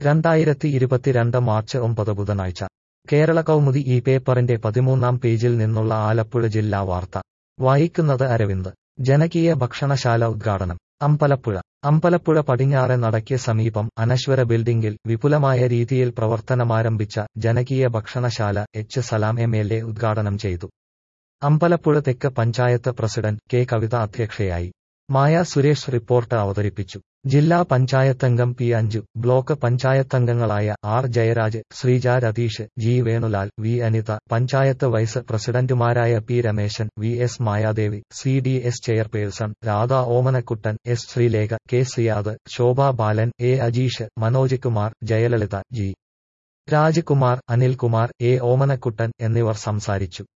രണ്ടായിരത്തി ഇരുപത്തിരണ്ട് മാർച്ച് ഒമ്പത് ബുധനാഴ്ച കേരള കൗമുദി ഈ പേപ്പറിന്റെ പതിമൂന്നാം പേജിൽ നിന്നുള്ള ആലപ്പുഴ ജില്ലാ വാർത്ത വായിക്കുന്നത് അരവിന്ദ് ജനകീയ ഭക്ഷണശാല ഉദ്ഘാടനം അമ്പലപ്പുഴ അമ്പലപ്പുഴ പടിഞ്ഞാറെ നടയ്ക്ക് സമീപം അനശ്വര ബിൽഡിംഗിൽ വിപുലമായ രീതിയിൽ പ്രവർത്തനമാരംഭിച്ച ജനകീയ ഭക്ഷണശാല H Salam M L A ഉദ്ഘാടനം ചെയ്തു അമ്പലപ്പുഴ തെക്ക് പഞ്ചായത്ത് പ്രസിഡന്റ് കെ കവിത അധ്യക്ഷയായി മായ സുരേഷ് റിപ്പോർട്ട് അവതരിപ്പിച്ചു ജില്ലാ പഞ്ചായത്തംഗം പി അഞ്ചു ബ്ലോക്ക് പഞ്ചായത്തംഗങ്ങളായ R Jayaraj Sreeja Ratheesh G Venulal V Anitha panchayat vice പ്രസിഡന്റുമാരായ P Rameshan V S Mayadevi C D S chairperson Radha Omanakuttan S Sreelekha K Siyad Shobha Balan A Ajeesh Manoj Kumar Jayalalitha G Rajkumar Anilkumar A Omanakuttan എന്നിവർ സംസാരിച്ചു